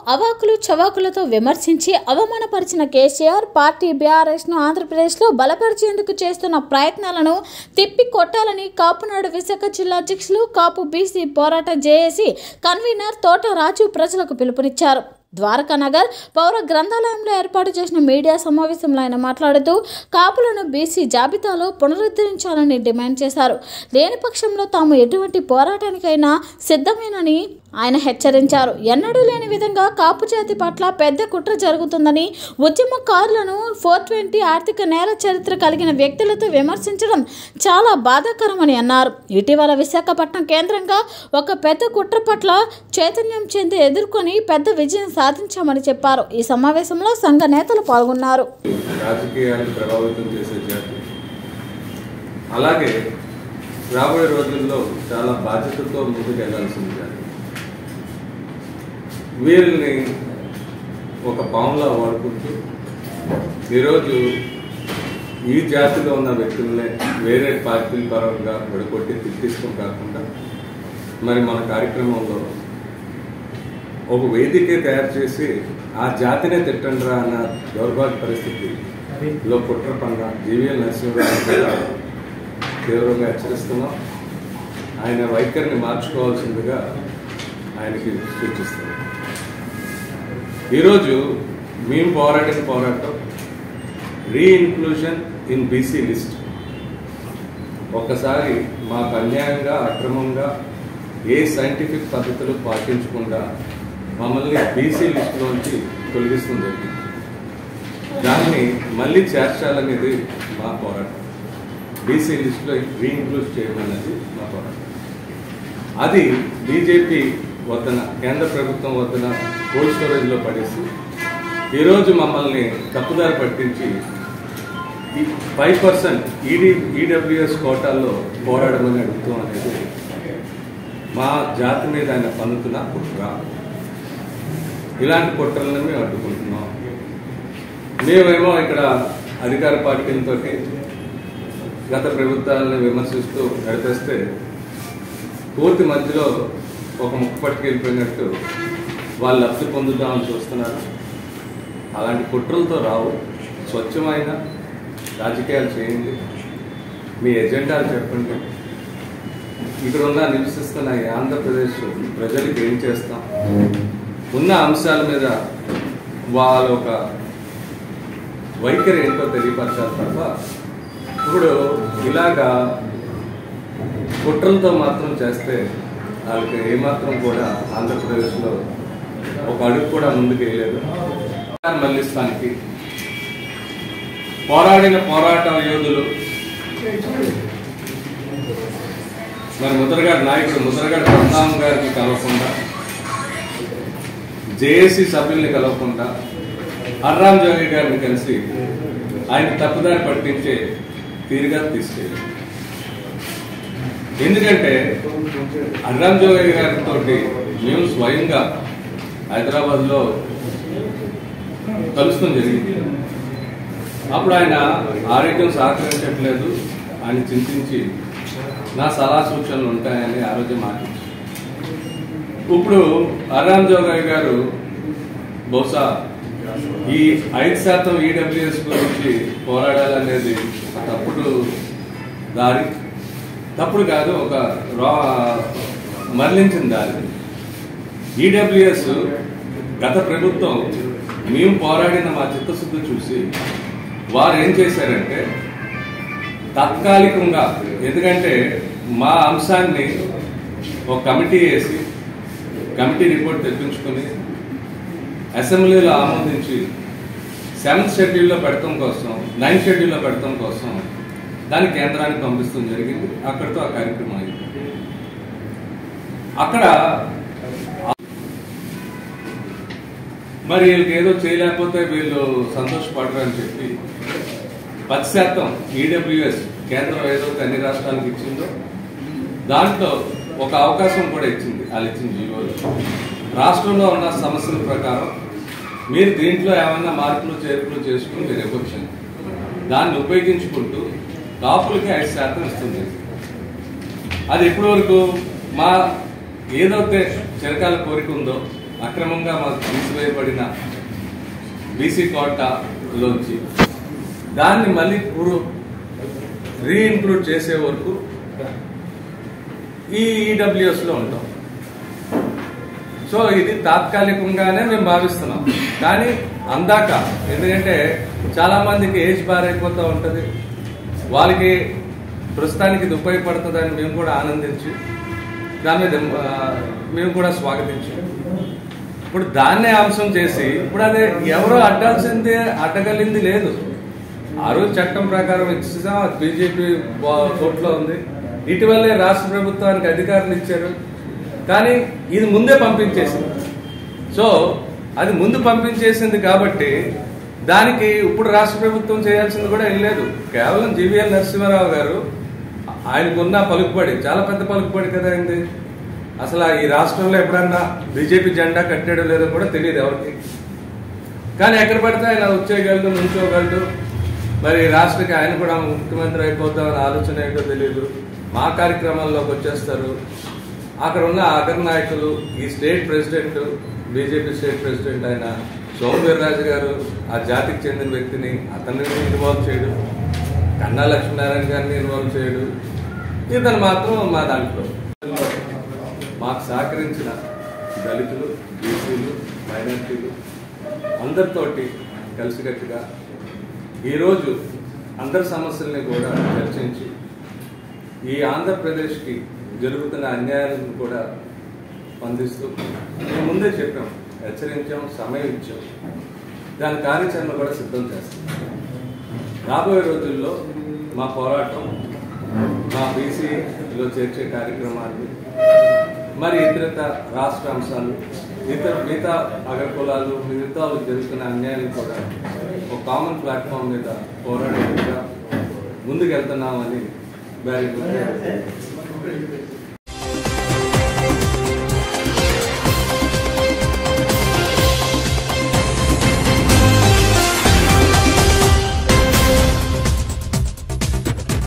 అవాకులు చవాకులతో విమర్శించి అవమానపరిచిన కేసీఆర్ పార్టీ బీఆర్ఎస్ను ఆంధ్రప్రదేశ్లో బలపరిచేందుకు చేస్తున్న ప్రయత్నాలను తిప్పి కొట్టాలని కాపునాడు విశాఖ జిల్లా అధ్యక్షులు కాపు బీసీ పోరాట జేఏసీ కన్వీనర్ తోట రాజు ప్రజలకు పిలుపునిచ్చారు ద్వారకా నగర్ పౌర గ్రంథాలయంలో ఏర్పాటు చేసిన మీడియా సమావేశంలో ఆయన మాట్లాడుతూ కాపులను బీసీ జాబితాలో పునరుద్ధరించాలని డిమాండ్ చేశారు లేని పక్షంలో తాము ఎటువంటి పోరాటానికైనా సిద్ధమేనని ఆయన హెచ్చరించారు ఎన్నడూ లేని విధంగా కాపు జాతి పట్ల పెద్ద కుట్ర జరుగుతుందని ఉద్యమకారులను ఫోర్ ట్వంటీ ఆర్థిక నేర చరిత్ర కలిగిన వ్యక్తులతో విమర్శించడం చాలా బాధాకరమని అన్నారు ఇటీవల విశాఖపట్నం కేంద్రంగా ఒక పెద్ద కుట్ర పట్ల చైతన్యం చెంది ఎదుర్కొని పెద్ద విజయం సాధించామని చెప్పారు ఈ సమావేశంలో సంఘ నేతలు పాల్గొన్నారు రాజకీయాన్ని ప్రభావితం చేసే జాతి అలాగే రాబోయే రోజుల్లో చాలా బాధ్యతతో ముందుకు వెళ్ళాల్సింది జాతి వీరిని ఒక పాములా వాడుకుంటూ ఈరోజు ఈ జాతిలో ఉన్న వ్యక్తులనే వేరే పార్టీల పరంగా విడగొట్టి తిట్టిస్తాం కాకుండా మరి మన కార్యక్రమంలో ఒక వేదికే తయారు చేసి ఆ జాతినే తిట్టండిరా అన్న దౌర్భాగ్య పరిస్థితిలో కుట్ర పన్న జీవీఎల్ నరసింహరావు మీద తీవ్రంగా హెచ్చరిస్తున్నాం ఆయన వైఖరిని మార్చుకోవాల్సిందిగా ఆయనకి సూచిస్తున్నాం ఈరోజు మేము పోరాడిన పోరాటం రీఇన్క్లూజన్ ఇన్ బీసీ లిస్ట్ ఒక్కసారి మాకు అన్యాయంగా అక్రమంగా ఏ సైంటిఫిక్ పద్ధతులు పాటించకుండా మమ్మల్ని బీసీ లిస్టులోంచి తొలగిస్తుంది జరిగింది దాన్ని మళ్ళీ చేర్చాలనేది మా పోరాటం బీసీ లిస్టులో రీఇన్క్లూడ్ చేయమన్నది మా పోరాటం అది బీజేపీ వద్దన కేంద్ర ప్రభుత్వం వద్దన కోల్డ్ స్టోరేజ్లో పడేసి ఈరోజు మమ్మల్ని తప్పుదారి పట్టించి ఫైవ్ పర్సెంట్ ఈడీ ఈడబ్ల్యూఎస్ కోటాల్లో పోరాడమని అడుగుతాం అనేది మా జాతి మీద ఆయన పన్నుతున్న కుట్ర ఇలాంటి కుట్రలను మేము అడ్డుకుంటున్నాం మేమేమో ఇక్కడ అధికార పార్టీలతో గత ప్రభుత్వాలను విమర్శిస్తూ నడిపేస్తే పూర్తి మధ్యలో ఒక ముక్క పట్టుకెళ్ళిపోయినట్టు వాళ్ళు లబ్ధి పొందుదామని చూస్తున్నారు అలాంటి కుట్రలతో రావు స్వచ్ఛమైన రాజకీయాలు చేయండి మీ ఎజెండాలు చెప్పండి ఇక్కడ ఉన్న నివసిస్తున్న ఈ ఆంధ్రప్రదేశ్ ప్రజలకు ఏం చేస్తాం ఉన్న అంశాల మీద వాళ్ళ ఒక వైఖరి ఏంటో తెలియపరచాలి తప్ప ఇప్పుడు ఇలాగా కుట్రలతో మాత్రం చేస్తే వాళ్ళకి ఏమాత్రం కూడా ఆంధ్రప్రదేశ్లో ఒక అడుగు కూడా ముందుకు వేయలేదు మళ్ళిస్తానికి పోరాడిన పోరాట యోధులు మరి ముద్రగడ నాయకుడు ముద్రగడ పద్మనాభం గారికి కలవకుండా జేఏసీ సభ్యుల్ని కలవకుండా హర్రామ్ జోగి గారిని కలిసి ఆయన తప్పుదారి పట్టించే తీరుగా తీసుకెళ్ళి ఎందుకంటే హర్రామ్ జోగి గారితో మేము స్వయంగా హైదరాబాద్లో కలుస్తాం జరిగింది అప్పుడు ఆయన ఆరోగ్యం సహకరించట్లేదు అని చింతించి నా సలహా సూచనలు ఉంటాయని ఆ రోజు మాటించారు ఇప్పుడు అరామ్ జోగయ్య గారు బహుశా ఈ ఐదు శాతం ఈడబ్ల్యూఎస్ గురించి పోరాడాలనేది ఒక తప్పుడు దారి తప్పుడు కాదు ఒక రా మరలించిన దారి ఈడబ్ల్యూఎస్ గత ప్రభుత్వం మేము పోరాడిన మా చిత్తశుద్ధి చూసి వారు ఏం చేశారంటే తాత్కాలికంగా ఎందుకంటే మా అంశాన్ని ఒక కమిటీ వేసి కమిటీ రిపోర్ట్ తెప్పించుకొని అసెంబ్లీలో ఆమోదించి సెవెంత్ షెడ్యూల్లో పెడతాం కోసం నైన్త్ షెడ్యూల్లో పెడతాం కోసం దాన్ని కేంద్రానికి పంపిస్తాం జరిగింది అక్కడితో ఆ కార్యక్రమం అయింది అక్కడ మరి వీళ్ళకి ఏదో చేయలేకపోతే వీళ్ళు సంతోషపడరు అని చెప్పి పది శాతం ఈడబ్ల్యూఎస్ కేంద్రం ఏదో అన్ని రాష్ట్రాలకు ఇచ్చిందో దాంట్లో ఒక అవకాశం కూడా ఇచ్చింది వాళ్ళు ఇచ్చిన జీవోలు రాష్ట్రంలో ఉన్న సమస్యల ప్రకారం మీరు దీంట్లో ఏమైనా మార్పులు చేర్పులు చేసుకుని మీరు ఇవ్వచ్చు దాన్ని ఉపయోగించుకుంటూ కాపులకి ఐదు శాతం ఇస్తుంది అది ఇప్పటి వరకు మా ఏదైతే చిరకాల కోరిక ఉందో అక్రమంగా మాకు తీసివేయబడిన బీసీ కోటాలోంచి దాన్ని మళ్ళీ పూర్వ రీఇన్క్లూడ్ చేసే వరకు ఈ ఈడబ్ల్యూఎస్లో ఉంటాం సో ఇది తాత్కాలికంగానే మేము భావిస్తున్నాం కానీ అందాక ఎందుకంటే చాలా మందికి ఏజ్ బార్ అయిపోతూ ఉంటుంది వాళ్ళకి ప్రస్తుతానికి ఇది ఉపయోగపడుతుందని మేము కూడా ఆనందించి దాని మీద ఆ, మేము కూడా స్వాగతించి ఇప్పుడు దాన్నే అంశం చేసి ఇప్పుడు అదే ఎవరో అడ్డాల్సింది అడ్డగలింది లేదు ఆ రోజు చట్టం ప్రకారం ఇచ్చేసాం అది బీజేపీ కోర్టులో ఉంది ఇటీవలే రాష్ట్ర ప్రభుత్వానికి అధికారులు ఇచ్చారు కానీ ఇది ముందే పంపించేసింది సో అది ముందు పంపించేసింది కాబట్టి దానికి ఇప్పుడు రాష్ట్ర ప్రభుత్వం చేయాల్సింది కూడా ఏం లేదు కేవలం జీవీఎల్ నరసింహారావు గారు ఆయనకున్న పలుకుబడి చాలా పెద్ద పలుకుబడి కదా అయింది అసలు ఈ రాష్ట్రంలో ఎప్పుడన్నా బీజేపీ జెండా కట్టాడో లేదో కూడా తెలియదు ఎవరికి కానీ ఎక్కడ పడితే ఆయన వచ్చేయగలడు నుంచోగలడు మరి రాష్ట్రకి ఆయన కూడా ముఖ్యమంత్రి అయిపోతామని ఆలోచన ఏంటో తెలియదు మా కార్యక్రమాల్లోకి వచ్చేస్తారు అక్కడ ఉన్న అగ్ర నాయకులు ఈ state president BJP state president ఆయన సోమవీర్రాజు గారు ఆ జాతికి చెందిన వ్యక్తిని అతన్ని ఇన్వాల్వ్ చేయడు కన్నా లక్ష్మీనారాయణ గారిని ఇన్వాల్వ్ చేయడు ఇతను మాత్రం మా దాంట్లో మాకు సహకరించిన దళితులు బీసీలు మైనార్టీలు అందరితోటి కలిసికట్టుగా ఈరోజు అందరి సమస్యల్ని కూడా చర్చించి ఈ ఆంధ్రప్రదేశ్కి జరుగుతున్న అన్యాయాలను కూడా స్పందిస్తూ మేము ముందే చెప్పాం హెచ్చరించాం సమయం ఇచ్చాం దాని కార్యాచరణ కూడా సిద్ధం చేస్తాం రాబోయే రోజుల్లో మా పోరాటం మా బీసీలో చేర్చే కార్యక్రమాలు మరి ఇతరత రాష్ట్ర అంశాలు ఇతర మిగతా అగ్ర కులాలు మిగతా జరుగుతున్న అన్యాయాలు కూడా ఒక కామన్ ప్లాట్ఫామ్ మీద పోరాడేట్టుగా ముందుకెళ్తున్నామని వారి